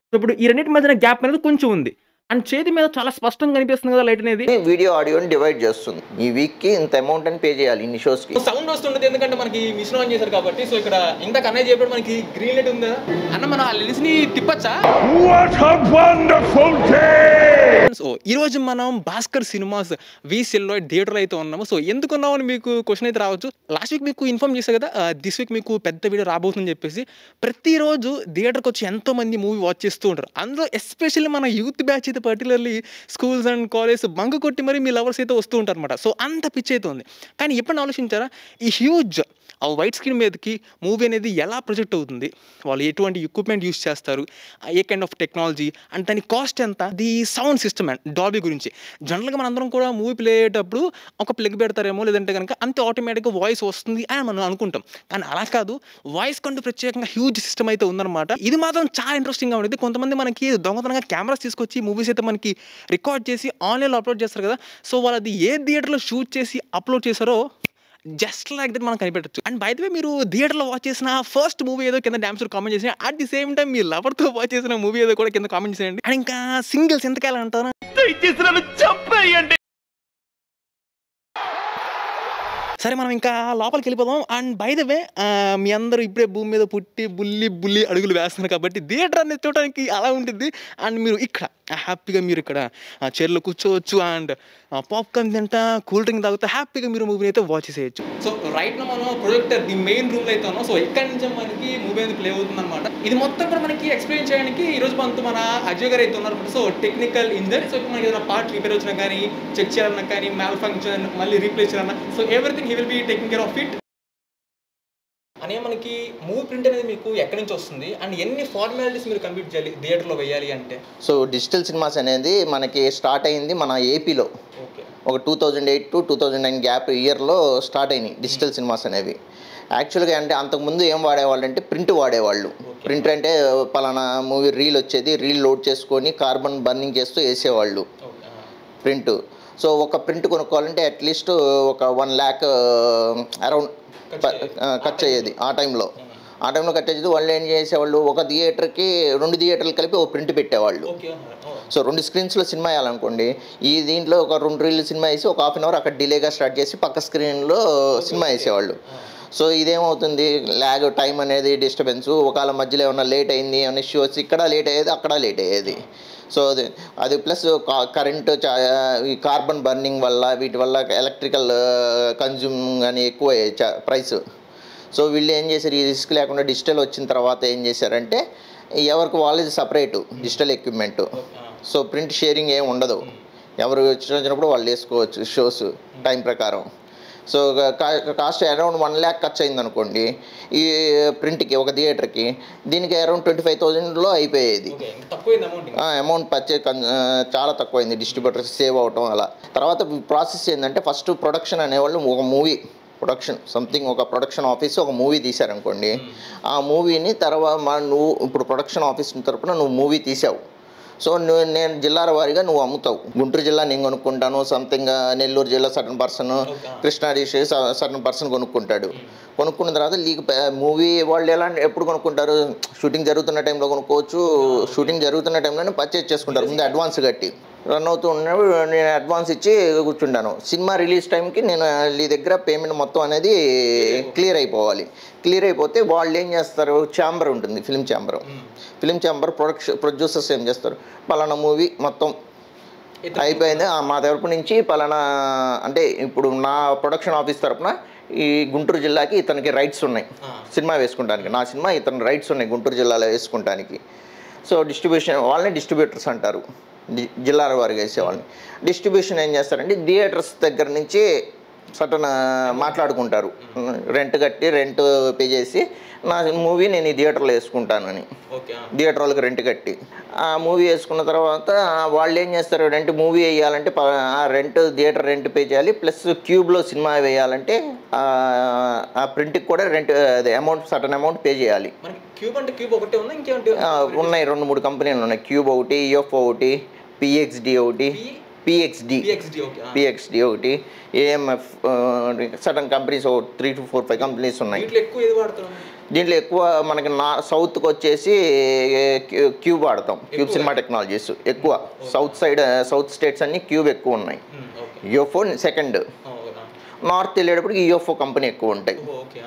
So ఇప్పుడు ఈ రెండింటి మధ్యన గ్యాప్ అనేది కొంచెం ఉంది అండ్ చేతి మీద చాలా స్పష్టంగా కనిపిస్తుంది కదా లైట్ అనేది వీడియో ఆడియోని డివైడ్ చేస్తుంది ఈ వీక్కి ఇంత అమౌంట్ అని పే చేయాలి ఇన్ని షోస్కి సౌండ్ వస్తుండదు ఎందుకంటే మనకి మిషన్ ఆన్ చేశారు కాబట్టి సో ఇక్కడ ఇంత కన్నయ్య చెప్పాడు మనకి గ్రీన్ లైట్ ఉంది కదా అన్న మనం ఆ లెన్స్ ని తిప్పచ్చా What a wonderful day! So ఈ రోజు మనం భాస్కర్ సినిమాస్ వి సెల్లో థియేటర్ అయితే ఉన్నాము సో ఎందుకు ఉన్నామని మీకు క్వశ్చన్ అయితే రావచ్చు లాస్ట్ వీక్ మీకు ఇన్ఫార్మ్ చేశారు కదా దిస్ వీక్ మీకు పెద్ద వీడియో రాబోతుందని చెప్పేసి ప్రతిరోజు థియేటర్కి వచ్చి ఎంతో మంది మూవీ వాచ్ చేస్తూ ఉంటారు అందులో ఎస్పెషల్లీ మన యూత్ బ్యాచ్ అయితే particularly schools and college bunk కొట్టి మరి మీ లవర్స్ అయితే వస్తూ ఉంటారు అనమాట సో అంత పిచ్ అయితే ఉంది కానీ ఎప్పుడైనా ఆలోచించారా ఈ హ్యూజ్ ఆ వైట్ స్క్రీన్ మీదకి మూవీ అనేది ఎలా ప్రొజెక్ట్ అవుతుంది వాళ్ళు ఎటువంటి ఎక్విప్మెంట్ యూస్ చేస్తారు ఆ a kind of technology and దాని కాస్ట్ ఎంత the sound system and Dolby గురించి జనరల్గా మనందరం కూడా మూవీ ప్లే అయ్యేటప్పుడు ఒక ప్లగ్ పెడతారేమో లేదంటే కనుక అంతే ఆటోమేటిక్గా వాయిస్ వస్తుంది అని మనం అనుకుంటాం కానీ అలా కాదు వాయిస్ కంటూ ప్రత్యేకంగా హ్యూజ్ సిస్టమ్ అయితే ఉందన్నమాట ఇది మాత్రం చాలా ఇంట్రెస్టింగ్గా ఉండేది కొంతమంది మనకి దొంగతనంగా కెమెరాస్ తీసుకొచ్చి మూవీస్ అయితే మనకి రికార్డ్ చేసి ఆన్లైన్లో అప్లోడ్ చేస్తారు కదా సో వాళ్ళు అది ఏ థియేటర్లో షూట్ చేసి అప్లోడ్ చేశారో జస్ట్ లైక్ దట్ మనం కనిపెట్టచ్చు అండ్ బై ద వే మీరు థియేటర్లో వాచ్ చేసిన ఫస్ట్ మూవీ ఏదో కింద డ్యామ్స్ కామెంట్ చేసిన అట్ ది సేమ్ టైం మీ లవర్తో వాచ్ చేసిన మూవీ ఏదో కూడా కింద కామెంట్ చేయండి అండ్ ఇంకా సింగిల్స్ ఎంతకాలం అంటారా దయచేసి నన్ను చంపేయండి సరే మనం ఇంకా లోపలికి వెళ్ళిపోదాం అండ్ బై ద వే మీ అందరూ ఇప్పుడే భూమి మీద పుట్టి బుల్లి బుల్లి అడుగులు వేస్తున్నారు కాబట్టి థియేటర్ అనేది చూడడానికి అలా ఉంటుంది అండ్ మీరు ఇక్కడ హ్యాపీగా మీరు ఇక్కడ చైర్లో కూర్చోవచ్చు అండ్ పాప్కార్న్ తింటా కూల్ డ్రింక్ తాగుతా హ్యాపీగా మీరు మూవీని అయితే వాచ్ చేసేయచ్చు సో రైట్ మనం ప్రొజెక్టర్ ది మెయిన్ రూమ్ అయితే ఉన్నాం సో ఇక్కడ నుంచి మనకి మూవీ అనేది ప్లే అవుతుంది అనమాట ఇది మొత్తం కూడా మనకి ఎక్స్ప్లెయిన్ చేయడానికి ఈ రోజు మనతో మన అజయ్ గారు అయితే ఉన్నారు సో టెక్నికల్ ఇంజనీర్ సో ఇప్పుడు మనకి ఏదైనా పార్ట్ రిపేర్ వచ్చినా కానీ చెక్ చేయాలన్నా కానీ మ్యాల్ ఫంక్షన్ మళ్ళీ రీప్లేస్ చేయాలన్నా so everything he will be taking care of it అనే మనకి మూవీ ప్రింట్ అనేది మీకు ఎక్కడి నుంచి వస్తుంది అండ్ ఎన్ని ఫార్మాలిటీస్ మీరు కంప్లీట్ చేయాలి థియేటర్లో వేయాలి అంటే సో డిజిటల్ సినిమాస్ అనేది మనకి స్టార్ట్ అయింది మన ఏపీలో ఓకే ఒక two thousand eight to two thousand nine gap ఇయర్లో స్టార్ట్ అయినాయి డిజిటల్ సినిమాస్ అనేవి యాక్చువల్గా అంటే అంతకుముందు ఏం వాడేవాళ్ళు అంటే ప్రింట్ వాడేవాళ్ళు ప్రింట్ అంటే పలానా మూవీ రీల్ వచ్చేది రీల్ లోడ్ చేసుకొని కార్బన్ బర్నింగ్ చేస్తూ వేసేవాళ్ళు ఓకే ప్రింట్ సో ఒక ప్రింట్ కొనుక్కోవాలంటే అట్లీస్ట్ ఒక వన్ ల్యాక్ అరౌండ్ ఖర్చు అయ్యేది ఆ టైంలో ఆ టైంలో ఖర్చు అయ్యేది వాళ్ళు ఏం చేసేవాళ్ళు ఒక థియేటర్కి రెండు థియేటర్లు కలిపి ఒక ప్రింట్ పెట్టేవాళ్ళు ఓకే సో రెండు స్క్రీన్స్లో సినిమా వేయాలనుకోండి ఈ దీంట్లో ఒక రెండు రీల్ సినిమా వేసి ఒక హాఫ్ అన్ అవర్ అక్కడ డిలేగా స్టార్ట్ చేసి పక్క స్క్రీన్లో సినిమా వేసేవాళ్ళు సో ఇదేమవుతుంది ల్యాగ్ టైం అనేది డిస్టర్బెన్స్ ఒకవేళ మధ్యలో ఏమన్నా లేట్ అయింది ఏమైనా ఇష్యూస్ ఇక్కడ లేట్ అయ్యేది అక్కడ లేట్ అయ్యేది సో అది అది ప్లస్ కరెంట్ ఈ కార్బన్ బర్నింగ్ వల్ల వీటి వల్ల ఎలక్ట్రికల్ కన్జ్యూమ్ కానీ ఎక్కువ ప్రైస్ సో వీళ్ళు ఏం చేశారు ఈ రిస్క్ లేకుండా డిజిటల్ వచ్చిన తర్వాత ఏం చేశారంటే ఎవరికి వాళ్ళది separate digital equipment so print sharing ఏం ఉండదు ఎవరు వచ్చినప్పుడు వాళ్ళు వేసుకోవచ్చు షోస్ టైం ప్రకారం so cost around one lakh ఖర్చు అయింది అనుకోండి ఈ ప్రింట్కి ఒక థియేటర్కి దీనికి అరౌండ్ ట్వంటీ ఫైవ్ థౌజండ్లో అయిపోయేది ఓకే తక్కువైంది అమౌంట్ అమౌంట్ పర్చే చాలా తక్కువైంది డిస్ట్రిబ్యూటర్స్ సేవ్ అవటం అలా తర్వాత ప్రాసెస్ ఏంటంటే ఫస్ట్ ప్రొడక్షన్ అనేవాళ్ళు ఒక మూవీ ప్రొడక్షన్ సంథింగ్ ఒక ప్రొడక్షన్ ఆఫీస్ ఒక మూవీ తీశారనుకోండి ఆ మూవీని తర్వాత మా నువ్వు ఇప్పుడు ప్రొడక్షన్ ఆఫీస్ తరపున నువ్వు మూవీ తీసావు సో నువ్వు నేను జిల్లాల వారీగా నువ్వు అమ్ముతావు గుంటూరు జిల్లా నేను కొనుక్కుంటాను సంథింగ్ నెల్లూరు జిల్లా certain person Krishna district certain person కొనుక్కుంటాడు కొనుక్కున్న తర్వాత లీగ్ మూవీ వాళ్ళు ఎలా ఎప్పుడు కొనుక్కుంటారు షూటింగ్ జరుగుతున్న టైంలో కొనుక్కోవచ్చు షూటింగ్ జరుగుతున్న టైంలోనే పర్చేజ్ చేసుకుంటారు ముందు అడ్వాన్స్ కట్టి రన్ అవుతూ ఉన్నప్పుడు నేను అడ్వాన్స్ ఇచ్చి కూర్చుంటాను సినిమా రిలీజ్ టైంకి నేను నీ దగ్గర పేమెంట్ మొత్తం అనేది క్లియర్ అయిపోవాలి క్లియర్ అయిపోతే వాళ్ళు ఏం చేస్తారు ఛాంబర్ ఉంటుంది film chamber film chamber production producers ఏం చేస్తారు పలానా మూవీ మొత్తం అయిపోయింది ఆ, మా తరపు నుంచి పలానా అంటే ఇప్పుడు నా ప్రొడక్షన్ ఆఫీస్ తరపున ఈ గుంటూరు జిల్లాకి ఇతనికి రైట్స్ ఉన్నాయి సినిమా వేసుకుంటానికి నా సినిమా ఇతని రైట్స్ ఉన్నాయి గుంటూరు జిల్లాలో వేసుకుంటానికి సో డిస్ట్రిబ్యూషన్ వాళ్ళని డిస్ట్రిబ్యూటర్స్ అంటారు డి- జిల్లాల వారిగా వేసేవాళ్ళని డిస్ట్రిబ్యూషన్ ఏం చేస్తారంటే థియేటర్స్ దగ్గర నుంచి సటన్ మాట్లాడుకుంటారు రెంట్ కట్టి రెంట్ పే చేసి నా మూవీ నేను ఈ థియేటర్లో వేసుకుంటానని ఓకే థియేటర్ వాళ్ళకి రెంట్ కట్టి ఆ మూవీ వేసుకున్న తర్వాత వాళ్ళు ఏం చేస్తారు రెంట్ మూవీ వేయాలంటే ప- ఆ రెంట్ థియేటర్ రెంట్ పే చేయాలి ప్లస్ క్యూబ్లో సినిమా వేయాలంటే ఆ- ఆ ప్రింట్కి కూడా రెంట్ అదే అమౌంట్ సటన్ అమౌంట్ పే చేయాలి మనకి క్యూబ్ అంటే క్యూబ్ ఒకటే ఉందా ఇంకేమంటే ఆ, ఉన్నాయి రెండు మూడు కంపెనీలు ఉన్నాయి క్యూబ్ ఒకటి ఈఎఫ్ ఒకటి పిఎక్స్డి ఒకటి పిఎక్స్డి పిఎక్స్డి ఓకే పిఎక్స్డి ఒకటి ఏఎంఎఫ్ సడన్ companies three to four five companies ఉన్నాయి వీటిలో ఎక్కువ ఏది వాడతారు దీంట్లో ఎక్కువ మనకి నా సౌత్కి వచ్చేసి క్యూ- క్యూబ్ వాడతాం క్యూబ్ సినిమా టెక్నాలజీస్ ఎక్కువ సౌత్ సైడ్ సౌత్ స్టేట్స్ అన్ని క్యూబ్ ఎక్కువ ఉన్నాయి ఓకే యోఫో సెకండ్ నార్త్ వెళ్ళేటప్పటికి యోఫో కంపెనీ ఎక్కువ ఉంటాయి ఓకే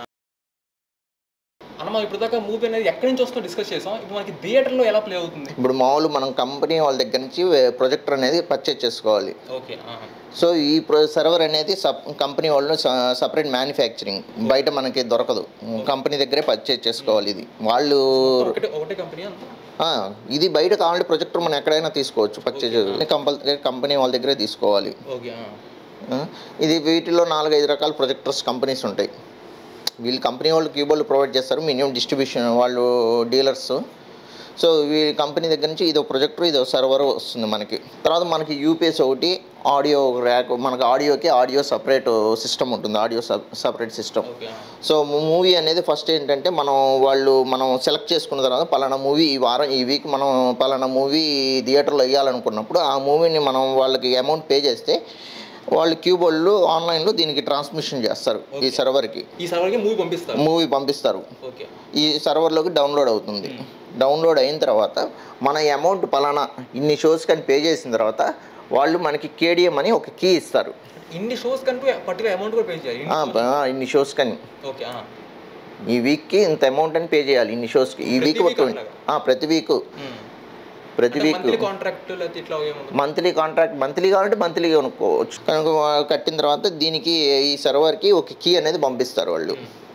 అన్న మనం ఇప్పుడు దాకా మూవీ అనేది ఎక్కడి నుంచి వస్తుందో డిస్కస్ చేసాం ఇప్పుడు మనకి థియేటర్లో ఎలా ప్లే అవుతుంది ఇప్పుడు మామూలు మనం కంపెనీ వాళ్ళ దగ్గర నుంచి ప్రొజెక్టర్ అనేది పర్చేజ్ చేసుకోవాలి ఓకే సో ఈ సర్వర్ అనేది సప్ కంపెనీ వాళ్ళు సపరేట్ మ్యానుఫ్యాక్చరింగ్ బయట మనకి దొరకదు కంపెనీ దగ్గరే పర్చేజ్ చేసుకోవాలి ఇది వాళ్ళు ఒకటే ఒకటే కంపెనీ అంత ఆ, ఇది బయట కావాలంటే ప్రొజెక్టర్ మనం ఎక్కడైనా తీసుకోవచ్చు పర్చేజ్ కంపల్సరీ కంపెనీ వాళ్ళ దగ్గరే తీసుకోవాలి ఓకే ఆ, ఇది వీటిలో నాలుగైదు రకాల ప్రొజెక్టర్స్ కంపెనీస్ ఉంటాయి వీళ్ళు కంపెనీ వాళ్ళు క్యూబోళ్ళు ప్రొవైడ్ చేస్తారు మినిమం డిస్ట్రిబ్యూషన్ వాళ్ళు డీలర్స్ సో ఈ కంపెనీ దగ్గర నుంచి ఇది ప్రొజెక్టర్ ఇది సర్వర్ వస్తుంది మనకి తర్వాత మనకి యూపీఎస్ ఒకటి ఆడియో ర్యాక్ మనకి ఆడియోకి ఆడియో సపరేట్ సిస్టమ్ ఉంటుంది audio separate system okay so movie అనేది ఫస్ట్ ఏంటంటే మనం వాళ్ళు మనం సెలెక్ట్ చేసుకున్న తర్వాత పలానా మూవీ ఈ వారం ఈ వీక్ మనం పలానా మూవీ థియేటర్లో వేయాలనుకున్నప్పుడు ఆ మూవీని మనం వాళ్ళకి అమౌంట్ పే చేస్తే వాళ్ళు క్యూబ్ వాళ్ళు ఆన్లైన్లో దీనికి ట్రాన్స్మిషన్ చేస్తారు ఈ సర్వర్కి ఈ సర్వర్కి మూవీ పంపిస్తారు మూవీ పంపిస్తారు ఓకే ఈ సర్వర్లోకి డౌన్లోడ్ అవుతుంది డౌన్లోడ్ అయిన తర్వాత మన అమౌంట్ పలానా ఇన్ని షోస్ కానీ పే చేసిన తర్వాత వాళ్ళు మనకి కేడిఎం అని ఒక కీ ఇస్తారు ఇన్ని షోస్ కంటూ పర్టికులర్ అమౌంట్ కూడా పే చేయాలి ఆ, ఆ, ఇన్ని షోస్ కానీ ఓకే ఈ వీక్కి ఇంత అమౌంట్ అని పే చేయాలి ఇన్ని షోస్కి ఈ ప్రతి వీక్ week అట్లాగా? ప్రతి వీక్ ప్రతి వీక్ మంత్లీ కాంట్రాక్ట్ లేకపోతే ఇట్లా ఏముంటుంది మంత్లీ కాంట్రాక్ట్ మంత్లీ కావాలంటే మంత్లీ కొనుక్కోవచ్చు కనుక వా- కట్టిన తర్వాత దీనికి ఈ సర్వర్కి ఒక కీ అనేది పంపిస్తారు వాళ్ళు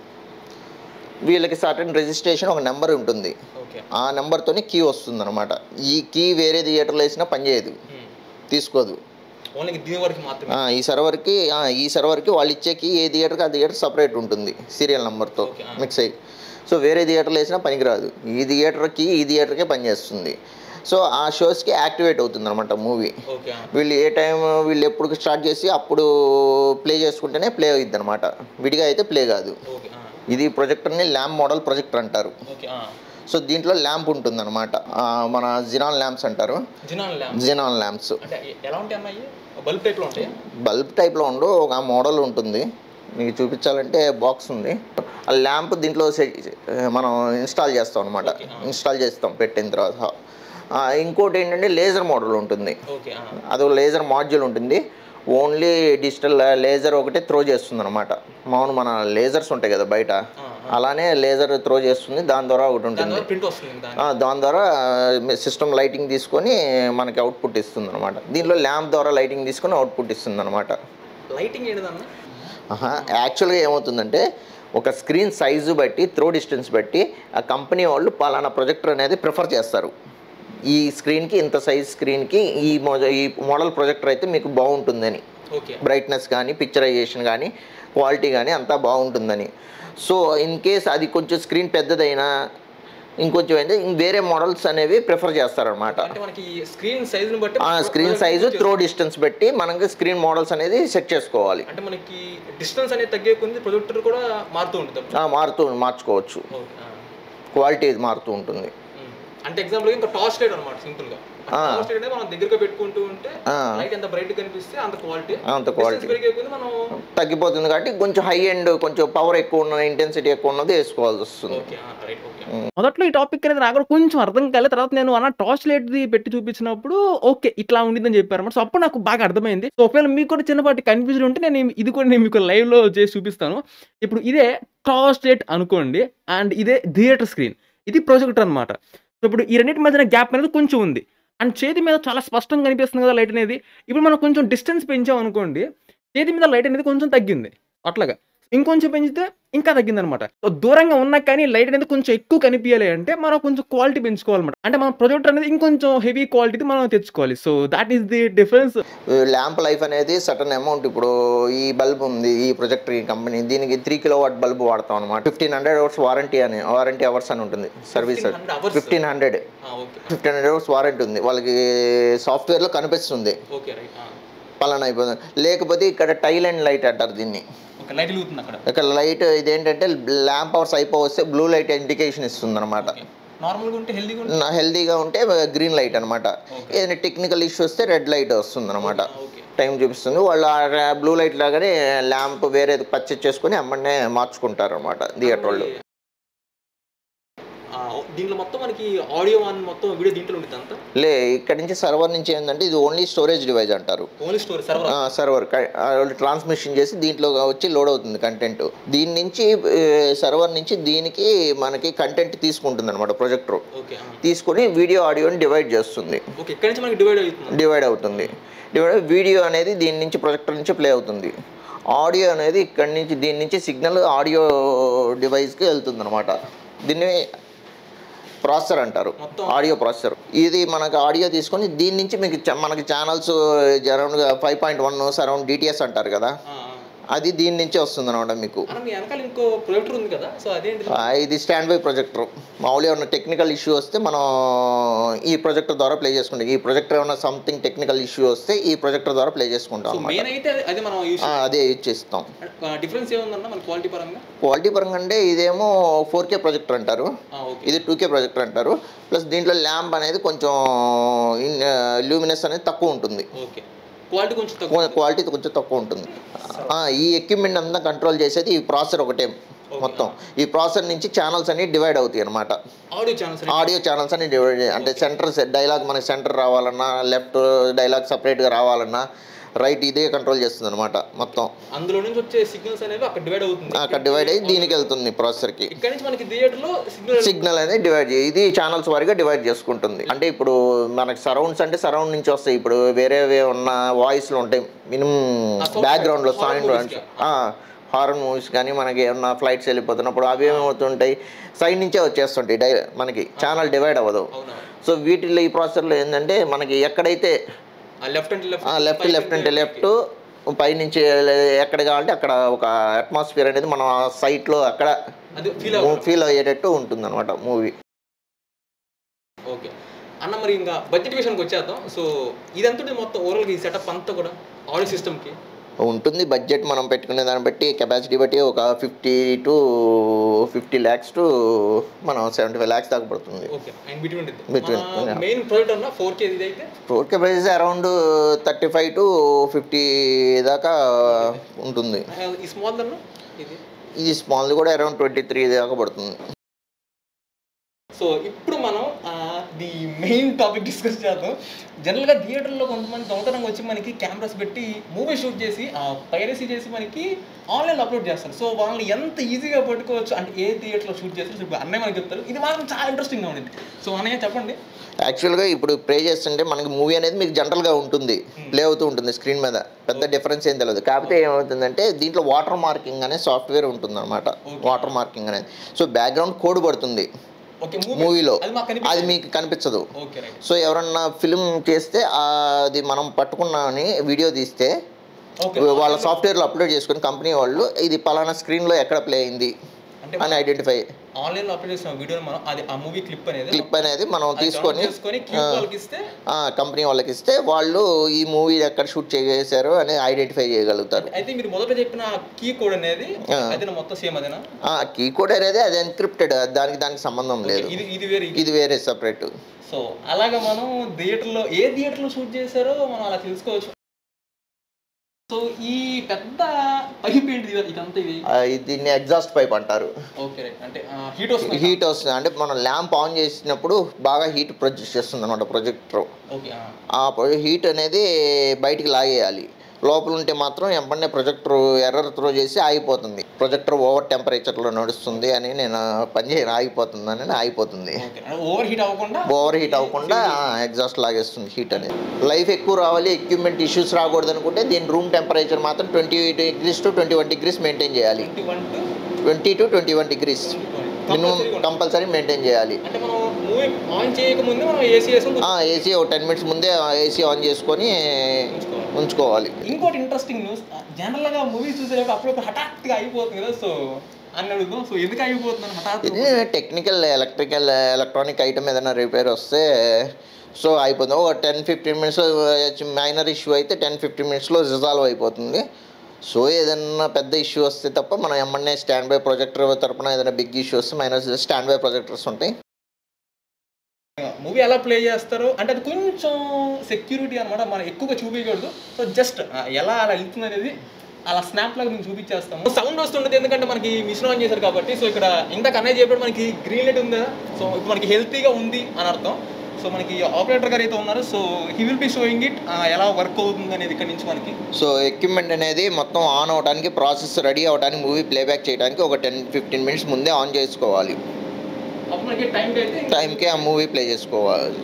వీళ్ళకి సర్టన్ రిజిస్ట్రేషన్ ఒక నెంబర్ ఉంటుంది ఓకే ఆ నెంబర్తోనే కీ వస్తుంది అనమాట ఈ కీ వేరే థియేటర్లో వేసినా పనిచేయదు తీసుకోదు ఓన్లీ దీని వరకు మాత్రమే ఆ, ఈ సర్వర్కి ఆ, ఈ సర్వర్కి వాళ్ళు ఇచ్చే కీ ఏ థియేటర్కి ఆ థియేటర్ సపరేట్ ఉంటుంది సీరియల్ నెంబర్తో Okay, ఆ. మిక్స్ అయ్యి సో వేరే థియేటర్లో వేసినా పనికిరాదు ఈ థియేటర్కి ఈ థియేటర్కే పనిచేస్తుంది సో ఆ షోస్కి యాక్టివేట్ అవుతుంది అనమాట మూవీ ఓకే వీళ్ళు ఏ టైం వీళ్ళు ఎప్పుడు స్టార్ట్ చేసి అప్పుడు ప్లే చేసుకుంటేనే ప్లే అవుతుంది అనమాట విడిగా అయితే ప్లే కాదు ఓకే ఇది ప్రొజెక్టర్ని ల్యాంప్ మోడల్ ప్రొజెక్టర్ అంటారు ఓకే సో దీంట్లో ల్యాంప్ ఉంటుంది అనమాట మన జినాన్ ల్యాంప్స్ అంటారు జినాన్ ల్యాంప్ జినాన్ ల్యాంప్స్ అంటే ఎలా ఉంటాయి అమ్మాయి బల్బ్ టైప్లో ఉంటాయి బల్బ్ టైప్లో ఉండు ఒక మోడల్ ఉంటుంది మీకు చూపించాలంటే బాక్స్ ఉంది ఆ ల్యాంప్ దీంట్లో సెట్ మనం ఇన్స్టాల్ చేస్తాం అనమాట ఇన్స్టాల్ చేస్తాం పెట్టిన తర్వాత ఆ, ఇంకోటి ఏంటంటే లేజర్ మోడల్ ఉంటుంది ఓకే అది లేజర్ మాడ్యూల్ ఉంటుంది ఓన్లీ డిజిటల్ లేజర్ ఒకటే త్రో చేస్తుంది అనమాట మామూలు మన లేజర్స్ ఉంటాయి కదా బయట అలానే లేజర్ త్రో చేస్తుంది దాని ద్వారా ఒకటి దాని ఉంటుంది ద్వారా ప్రింట్ వస్తుంది దాని ఆ, దాని ద్వారా సిస్టమ్ లైటింగ్ తీసుకొని మనకి అవుట్పుట్ ఇస్తుంది అనమాట దీనిలో ల్యాంప్ ద్వారా లైటింగ్ తీసుకొని అవుట్పుట్ ఇస్తుంది అనమాట లైటింగ్ ఏంటిదన్న యాక్చువల్గా ఏమవుతుందంటే ఒక స్క్రీన్ సైజు బట్టి త్రో డిస్టెన్స్ బట్టి ఆ కంపెనీ వాళ్ళు పలానా ప్రొజెక్టర్ అనేది ప్రిఫర్ చేస్తారు ఈ స్క్రీన్కి ఇంత సైజ్ స్క్రీన్కి ఈ మో ఈ మోడల్ ప్రొజెక్టర్ అయితే మీకు బాగుంటుందని ఓకే బ్రైట్నెస్ కానీ పిక్చరైజేషన్ కానీ క్వాలిటీ కానీ అంతా బాగుంటుందని సో ఇన్ కేస్ అది కొంచెం స్క్రీన్ పెద్దదైనా ఇంకొంచెం అయితే ఇంక వేరే మోడల్స్ అనేవి ప్రిఫర్ చేస్తారనమాట అంటే మనకి స్క్రీన్ సైజుని బట్టి ఆ స్క్రీన్ సైజు త్రో డిస్టెన్స్ బట్టి మనకి స్క్రీన్ మోడల్స్ అనేది సెట్ చేసుకోవాలి అంటే మనకి డిస్టెన్స్ అనేది తగ్గే కొద్ది ప్రొజెక్టర్ కూడా మారుతూ ఉంటుంది ఆ, మారుతూ మార్చుకోవచ్చు ఓకే క్వాలిటీ మారుతూ ఉంటుంది అంటే ఎగ్జాంపుల్ ఇంకా టార్చ్ లైట్ అనమాట సింపుల్ గా ఆ. టార్చ్ లైట్ అనేది మనం దగ్గరగా పెట్టుకుంటూ ఉంటే ఆ. లైట్ ఎంత బ్రైట్ కనిపిస్తే అంత క్వాలిటీ అంత quality. పెరిగే కొద్ది మనం తగ్గిపోతుంది కాబట్టి కొంచెం హై ఎండ్ కొంచెం పవర్ ఎక్కువ ఉన్న ఇంటెన్సిటీ ఎక్కువ ఉన్నది వేసుకోవాల్సి వస్తుంది ఓకే రైట్ ఓకే మొదట్లో ఈ టాపిక్ అనేది నాకు కూడా కొంచెం అర్థం కాలేదు తర్వాత నేను అన్న టార్చ్ లైట్ది పెట్టి చూపించినప్పుడు ఓకే ఇట్లా ఉండిందని చెప్పారు అనమాట సో అప్పుడు నాకు బాగా అర్థమైంది సో ఒకవేళ మీకు కూడా చిన్నపాటి కన్ఫ్యూజన్ ఉంటే నేను ఇది కూడా నేను మీకు live లో చేసి చూపిస్తాను ఇప్పుడు ఇదే టార్చ్ లైట్ అనుకోండి అండ్ ఇదే థియేటర్ స్క్రీన్ ఇది ప్రొజెక్టర్ అనమాట సో ఇప్పుడు ఈ రెండింటి మధ్యన గ్యాప్ అనేది కొంచెం ఉంది అండ్ చేతి మీద చాలా స్పష్టంగా కనిపిస్తుంది కదా లైట్ అనేది ఇప్పుడు మనం కొంచెం డిస్టెన్స్ పెంచాం అనుకోండి చేతి మీద లైట్ అనేది కొంచెం తగ్గింది అట్లాగా ఇంకొంచెం పెంచితే ఇంకా తగ్గింది అనమాట సో దూరంగా ఉన్నా కానీ లైట్ అనేది కొంచెం ఎక్కువ కనిపించాలి అంటే మనం కొంచెం క్వాలిటీ పెంచుకోవాలన్నమాట అంటే మన ప్రొజెక్టర్ అనేది ఇంకొంచెం హెవీ క్వాలిటీది మనం తెచ్చుకోవాలి so that is the difference lamp life అనేది సటన్ అమౌంట్ ఇప్పుడు ఈ బల్బ్ ఉంది ఈ ప్రొజెక్టర్ ఈ కంపెనీ దీనికి త్రీ కిలో వాట్ బల్బ్ వాడతాం అనమాట ఫిఫ్టీన్ హండ్రెడ్ అవర్స్ వారంటీ అని వారంటీ అవర్స్ అని ఉంటుంది service 1500 hours? Fifteen hundred okay fifteen hundred hours warranty ఉంది వాళ్ళకి సాఫ్ట్వేర్లో కనిపిస్తుంది ఓకే రైట్ పలానా అయిపోతుంది లేకపోతే ఇక్కడ టైల్ అండ్ లైట్ అంటారు దీన్ని ఓకే లైట్ వెలుగుతుంది అక్కడ ఇక్కడ లైట్ ఇదేంటంటే ల్యాంప్ అవర్స్ అయిపోవస్తే బ్లూ లైట్ ఇండికేషన్ ఇస్తుంది అనమాట నార్మల్గా ఉంటే హెల్దీగా ఉంటే హెల్దీగా ఉంటే గ్రీన్ లైట్ అనమాట ఏదైనా టెక్నికల్ ఇష్యూ వస్తే రెడ్ లైట్ వస్తుంది అనమాట ఓకే టైం చూపిస్తుంది వాళ్ళు ఆ బ్లూ లైట్ లాగానే ల్యాంప్ వేరే పర్చేజ్ చేసుకుని అమ్మనే మార్చుకుంటారు అనమాట థియేటర్ వాళ్ళు ఆ, దీంట్లో మొత్తం మనకి ఆడియో వన్ మొత్తం వీడియో దీంట్లో ఉంటుంది అంతా లే ఇక్కడ నుంచి సర్వర్ నుంచి ఏంటంటే ఇది ఓన్లీ స్టోరేజ్ డివైస్ అంటారు only story server server transmission చేసి దీంట్లో వచ్చి లోడ్ అవుతుంది కంటెంట్ దీని నుంచి సర్వర్ నుంచి దీనికి మనకి కంటెంట్ తీసుకుంటుంది అనమాట ప్రొజెక్టర్ ఓకే ఆ. తీసుకొని వీడియో ఆడియోని డివైడ్ చేస్తుంది ఓకే ఇక్కడ నుంచి మనకి డివైడ్ అవుతుంది డివైడ్ అవుతుంది డివైడ్ వీడియో అనేది దీని నుంచి ప్రొజెక్టర్ నుంచి ప్లే అవుతుంది ఆడియో అనేది ఇక్కడి నుంచి దీని నుంచి సిగ్నల్ ఆడియో డివైస్కి వెళ్తుంది అనమాట దీన్ని ప్రాసెసర్ అంటారు మొత్తం ఆడియో ప్రాసెసర్ ఇది మనకు ఆడియో తీసుకొని దీని నుంచి మీకు చ- మనకి channels around five point one surround DTS అంటారు కదా ఆ, ఆ. అది దీని నుంచే వస్తుంది అనమాట మీకు అన్న మీ వెనకాల ఇంకో ప్రొజెక్టర్ ఉంది కదా సో అదేంటి ఆ, ఇది స్టాండ్ బై ప్రొజెక్టర్ మామూలుగా ఏమైనా టెక్నికల్ ఇష్యూ వస్తే మనం ఈ ప్రొజెక్టర్ ద్వారా ప్లే చేసుకుంటాం ఈ ప్రొజెక్టర్ ఏమైనా సంథింగ్ టెక్నికల్ ఇష్యూ వస్తే ఈ ప్రొజెక్టర్ ద్వారా ప్లే చేసుకుంటాం సో అనమాట మెయిన్ అయితే అది- అది మనం యూస్ అదే యూజ్ చేస్తాం డిఫరెన్స్ ఏముందన్న మన క్వాలిటీ పరంగా క్వాలిటీ పరంగా అంటే ఇదేమో ఫోర్ కే ప్రొజెక్టర్ అంటారు ఆ, ఓకే ఇది టూ కే ప్రొజెక్టర్ అంటారు ప్లస్ దీంట్లో ల్యాంప్ అనేది కొంచెం లూమినెస్ అనేది తక్కువ ఉంటుంది ఓకే క్వాలిటీ కొంచెం తక్కువ క్వాలిటీ కొంచెం తక్కువ ఉంటుంది ఆ, ఈ ఎక్విప్మెంట్ అంతా కంట్రోల్ చేసేది ఈ ప్రాసెసర్ ఒకటే మొత్తం ఈ ప్రాసెసర్ నుంచి ఛానల్స్ అన్ని డివైడ్ అవుతాయి అనమాట ఆడియో ఛానల్స్ ఆడియో ఛానల్స్ అన్ని డివైడ్ అంటే సెంటర్ డైలాగ్ మనకి సెంటర్ రావాలన్నా లెఫ్ట్ డైలాగ్ సపరేట్గా రావాలన్నా రైట్ ఇదే కంట్రోల్ చేస్తుంది అనమాట మొత్తం అందులో నుంచి వచ్చే సిగ్నల్స్ అనేవి అక్కడ డివైడ్ అవుతుంది అక్కడ డివైడ్ అయ్యి దీనికి వెళ్తుంది ప్రాసెసర్కి ఇక్కడ నుంచి మనకి థియేటర్ లో సిగ్నల్ సిగ్నల్ అనేది డివైడ్ చేయి ఇది ఛానల్స్ వారిగా డివైడ్ చేసుకుంటుంది అంటే ఇప్పుడు మనకి సరౌండ్స్ అంటే సరౌండ్ నుంచి వస్తాయి ఇప్పుడు వేరే ఉన్న వాయిస్లు ఉంటాయి మినిమం ఆ, sound బ్యాక్గ్రౌండ్లో effects, horror సౌండ్ movies కి. హారర్ మూవీస్ కానీ మనకి ఏమన్నా ఫ్లైట్స్ వెళ్ళిపోతున్నప్పుడు అవి ఏమవుతుంటాయి సైడ్ నుంచే వచ్చేస్తుంటాయి డై మనకి ఛానల్ డివైడ్ అవ్వదు అవునా సో వీటిల్లో ఈ ప్రాసెసర్లో ఏంటంటే మనకి ఎక్కడైతే ఆ లెఫ్ట్ అంటే లెఫ్ట్ లెఫ్ట్ లెఫ్ట్ అంటే లెఫ్ట్ పైనుంచి ఎక్కడ కావాలంటే అక్కడ ఒక అట్మాస్ఫియర్ అనేది మనం ఆ సైట్లో అక్కడ అది ఫీల్ అవ్వదు ఫీల్ అయ్యేటట్టు ఉంటుంది అనమాట మూవీ ఓకే అన్న మరి ఇంకా బడ్జెట్ విషయానికి వచ్చేద్దాం సో ఇదంతా మొత్తం ఓవరాల్గా ఈ సెటప్ అంతా కూడా ఆడియో సిస్టమ్కి ఉంటుంది బడ్జెట్ మనం పెట్టుకునే దాన్ని బట్టి కెపాసిటీ బట్టి ఒక fifty to fifty lakhs to మనం సెవెంటీ ఫైవ్ ల్యాక్స్ దాకా పడుతుంది okay and between Between, yeah. Main project అన్న ఫోర్ కే ఇది అయితే load capacity around thirty five to fifty దాకా ఉంటుంది ఆ, ఈ స్మాల్ అన్న ఇది ఇది స్మాల్ కూడా అరౌండ్ ట్వంటీ త్రీ దాకా పడుతుంది సో ఇప్పుడు మనం ఆ, ది మెయిన్ టాపిక్ డిస్కస్ చేద్దాం జనరల్గా థియేటర్లో కొంతమంది దొంగతనంగా వచ్చి మనకి కెమెరాస్ పెట్టి మూవీ షూట్ చేసి పైరసీ చేసి మనకి ఆన్లైన్ అప్లోడ్ చేస్తారు సో వాళ్ళని ఎంత ఈజీగా పట్టుకోవచ్చు అంటే ఏ థియేటర్లో షూట్ చేస్తారు ఇప్పుడు అన్నయ్య మనకి చెప్తారు ఇది మాత్రం చాలా ఇంట్రెస్టింగ్గా ఉండింది సో అన్నయ్య చెప్పండి యాక్చువల్గా ఇప్పుడు ప్రే చేస్తుంటే మనకి మూవీ అనేది మీకు జనరల్గా ఉంటుంది ప్లే అవుతూ ఉంటుంది స్క్రీన్ మీద పెద్ద డిఫరెన్స్ ఏం తెలియదు కాకపోతే ఏమవుతుందంటే దీంట్లో వాటర్ మార్కింగ్ అనే సాఫ్ట్వేర్ ఉంటుంది అనమాట వాటర్ మార్కింగ్ అనేది సో బ్యాక్గ్రౌండ్ కోడ్ పడుతుంది ఓకే మూవీ మూవీలో అది మాకు అది కనిపిస్తుంది మీకు కనిపించదు ఓకే రైట్ సో ఎవరన్నా ఫిల్మ్ చేస్తే ఆ అది మనం పట్టుకున్నామని వీడియో తీస్తే ఓకే వాళ్ళ సాఫ్ట్వేర్లో అప్లోడ్ చేసుకుని కంపెనీ వాళ్ళు ఇది పలానా స్క్రీన్లో ఎక్కడ ప్లే అయింది అంటే అని ఐడెంటిఫై ఆన్లైన్లో అప్లోడ్ చేసిన వీడియోని మనం అది ఆ మూవీ క్లిప్ అనేది క్లిప్ అనేది మనం అది తీసుకొని download చేసుకొని క్యూ వాళ్ళకి ఇస్తే కంపెనీ వాళ్ళకి ఇస్తే వాళ్ళు ఈ మూవీ ఎక్కడ షూట్ చేశారు అని ఐడెంటిఫై చేయగలుగుతారు అయితే మీరు మొదట చెప్పిన కీ కోడ్ అనేది ఆ. అదేనా మొత్తం సేమ్ అదేనా కీ కోడ్ అనేది అది ఎన్క్రిప్టెడ్ దానికి దానికి సంబంధం లేదు ఇది ఇది వేరే ఇది వేరే సపరేట్ సో అలాగా మనం థియేటర్లో ఏ థియేటర్లో షూట్ చేశారో మనం అలా తెలుసుకోవచ్చు సో ఈ పెద్ద పైప్ ఏంటిది ఇదంతా ఇది దీన్ని ఎగ్జాస్ట్ పైప్ అంటారు ఓకే రైట్ అంటే హీట్ వస్తుంది హీట్ వస్తుంది అంటే మనం ల్యాంప్ ఆన్ చేసినప్పుడు బాగా హీట్ ప్రొడ్యూస్ చేస్తుంది అనమాట ప్రొజెక్టర్ ఓకే ఆ హీట్ అనేది బయటికి లాగేయాలి లోపల ఉంటే మాత్రం వెంటనే ప్రొజెక్టర్ ఎర్రర్ త్రో చేసి ఆగిపోతుంది ప్రొజెక్టర్ ఓవర్ టెంపరేచర్లో నడుస్తుంది అని నేను పని చేయను ఆగిపోతుంది అని ఆగిపోతుంది ఓకే ఓవర్ హీట్ అవ్వకుండా ఓవర్ హీట్ అవ్వకుండా ఎగ్జాస్ట్ లాగేస్తుంది హీట్ అనేది లైఫ్ ఎక్కువ రావాలి ఎక్విప్మెంట్ ఇష్యూస్ రాకూడదు అనుకుంటే దీని రూమ్ టెంపరేచర్ మాత్రం twenty degrees to twenty one degrees maintain చేయాలి twenty one to twenty two twenty one degrees minimum compulsory maintain చేయాలి అంటే మనం మూవీ ఆన్ చేయకముందే మనం ఏసీ వేసుకొని ఏసీ ఒక టెన్ మినిట్స్ ముందే ఏసీ ఆన్ చేసుకొని ఉంచుకోవాలి. ఉంచుకోవాలి ఇంకోటి ఇంట్రెస్టింగ్ న్యూస్ జనరల్గా మూవీ చూసేటప్పుడు అప్పుడప్పుడు హఠాత్తుగా అయిపోతుంది కదా సో అని అడుగుదాం సో ఎందుకు అయిపోతుందని హఠాత్తు ఇది టెక్నికల్ ఎలక్ట్రికల్ ఎలక్ట్రానిక్ ఐటమ్ ఏదైనా రిపేర్ వస్తే సో అయిపోతుంది ఒక ten fifteen minutes minor issue అయితే టెన్ ఫిఫ్టీన్ మినిట్స్లో రిజాల్వ్ అయిపోతుంది సో ఏదైనా పెద్ద ఇష్యూ వస్తే తప్ప మనం ఎమ్మన్నే స్టాండ్ బై ప్రొజెక్టర్ తరపున ఏదైనా బిగ్ ఇష్యూ వస్తే మైనస్ స్టాండ్ బై ప్రొజెక్టర్స్ ఉంటాయి మూవీ ఎలా ప్లే చేస్తారో అంటే అది కొంచెం సెక్యూరిటీ అనమాట మనం ఎక్కువగా చూపించకూడదు సో జస్ట్ ఎలా అలా వెళ్తుంది అనేది అలా స్నాప్ లాగా మేము చూపించేస్తాము సౌండ్ వస్తుంటుంది ఎందుకంటే మనకి మిషన్ ఆన్ చేశారు కాబట్టి సో ఇక్కడ ఇందాక అన్నయ్య చెప్పాడు మనకి గ్రీన్ లైట్ ఉంది కదా సో ఇప్పుడు మనకి హెల్తీగా ఉంది అని అర్థం సో మనకి ఆపరేటర్ గారు అయితే ఉన్నారు so he will be showing it ఎలా వర్క్ అవుతుంది అనేది ఇక్కడ నుంచి మనకి సో ఎక్విప్మెంట్ అనేది మొత్తం ఆన్ అవడానికి ప్రాసెస్ రెడీ అవడానికి మూవీ ప్లేబ్యాక్ చేయడానికి ఒక టెన్ ఫిఫ్టీన్ మినిట్స్ ముందే ఆన్ చేసుకోవాలి అప్పుడు మనకి టైం అయితే టైంకే ఆ మూవీ ప్లే చేసుకోవాలి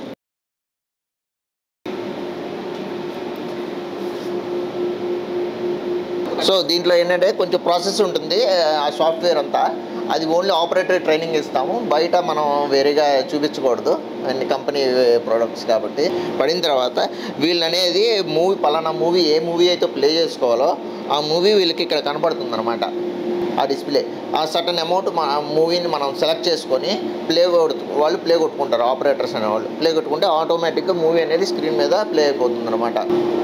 సో దీంట్లో ఏంటంటే కొంచెం ప్రాసెస్ ఉంటుంది ఆ సాఫ్ట్వేర్ అంతా అది ఓన్లీ ఆపరేటర్ ట్రైనింగ్ ఇస్తాము బయట మనం వేరేగా చూపించకూడదు అన్ని కంపెనీ ప్రొడక్ట్స్ కాబట్టి పడిన తర్వాత వీళ్ళు అనేది మూవీ పలానా మూవీ ఏ మూవీ అయితే ప్లే చేసుకోవాలో ఆ మూవీ వీళ్ళకి ఇక్కడ కనపడుతుంది అనమాట ఆ డిస్ప్లే ఆ సటన్ అమౌంట్ మా మూవీని మనం సెలెక్ట్ చేసుకొని ప్లే కొడుతు వాళ్ళు ప్లే కొట్టుకుంటారు ఆపరేటర్స్ అనేవాళ్ళు ప్లే కొట్టుకుంటే ఆటోమేటిక్గా మూవీ అనేది స్క్రీన్ మీద ప్లే అయిపోతుంది అనమాట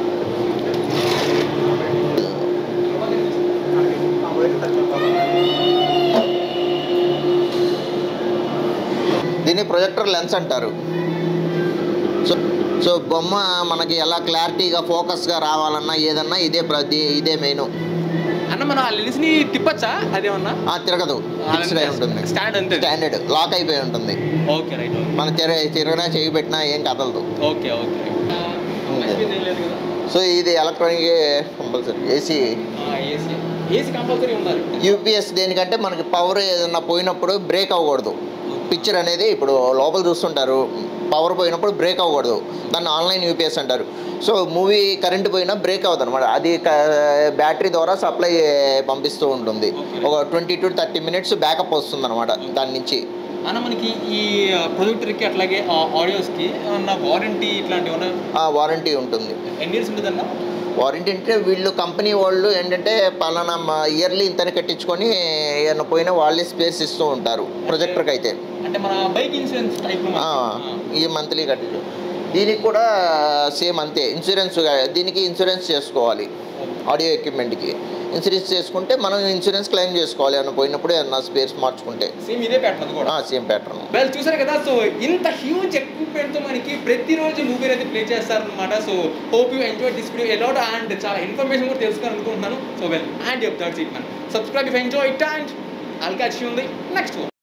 దీన్ని ప్రొజెక్టర్ లెన్స్ అంటారు సో సో బొమ్మ మనకి ఎలా క్లారిటీగా ఫోకస్గా రావాలన్నా ఏదన్నా ఇదే ప్రతి ఇదే మెయిన్ అన్న మనం ఆ లెన్స్ ని తిప్పచ్చా అదేమన్నా తిరగదు ఫిక్స్డ్ అయి ఉంటుంది స్టాండ్ అంతే స్టాండర్డ్ లాక్ అయిపోయి ఉంటుంది ఓకే రైట్ మన తిర తిరగనా చేయి పెట్టినా ఏం కదలదు ఓకే ఓకే లేదు కదా సో ఇది electronic compulsory AC AC AC compulsory ఉండాలి యూపీఎస్ దేనికంటే మనకి పవర్ ఏదన్నా పోయినప్పుడు బ్రేక్ అవ్వకూడదు పిక్చర్ అనేది ఇప్పుడు లోపల చూస్తుంటారు పవర్ పోయినప్పుడు బ్రేక్ అవ్వకూడదు దాన్ని ఆన్లైన్ యూపీఎస్ అంటారు సో మూవీ కరెంట్ పోయినా బ్రేక్ అవ్వదు అనమాట అది బ్యాటరీ ద్వారా సప్లై పంపిస్తూ ఉంటుంది ఒక twenty to thirty minutes backup వస్తుంది అనమాట దాని నుంచి అన్న మనకి ఈ ప్రొజెక్టర్కి అట్లాగే ఆడియోస్కి ఏమన్నా వారంటీ ఇట్లాంటివి ఏమన్నా ఆ వారంటీ ఉంటుంది ఎన్ని ఇయర్స్ ఉంటుంది అన్న వారంటీ అంటే వీళ్ళు కంపెనీ వాళ్ళు ఏంటంటే పలానా ఇయర్లీ ఇంతని కట్టించుకొని ఏమైనా పోయినా వాళ్ళే స్పేస్ ఇస్తూ ఉంటారు ప్రొజెక్టర్కి అయితే అంటే మన బైక్ ఇన్సూరెన్స్ టైప్ ఆ, ఈ మంత్లీ కట్టించు దీనికి కూడా సేమ్ అంతే ఇన్సూరెన్స్ దీనికి ఇన్సూరెన్స్ చేసుకోవాలి ఆడియో ఎక్విప్మెంట్కి ఇన్సూరెన్స్ చేసుకుంటే మనం ఇన్సూరెన్స్ క్లెయిమ్ చేసుకోవాలి ఏమైనా పోయినప్పుడు ఏమన్నా స్పేస్ మార్చుకుంటే సేమ్ ఇదే ప్యాటర్న్ కూడా సేమ్ ప్యాటర్న్ వెల్ చూసారు కదా సో ఇంత హ్యూజ్ ఎక్విప్మెంట్ తో మనకి ప్రతిరోజు మూవీ అయితే ప్లే చేస్తారనమాట so hope you enjoy this video a lot and చాలా ఇన్ఫర్మేషన్ కూడా తెలుసుకోవాలనుకుంటున్నాను so well and that's it man subscribe if enjoy it and I'll catch you in the next one.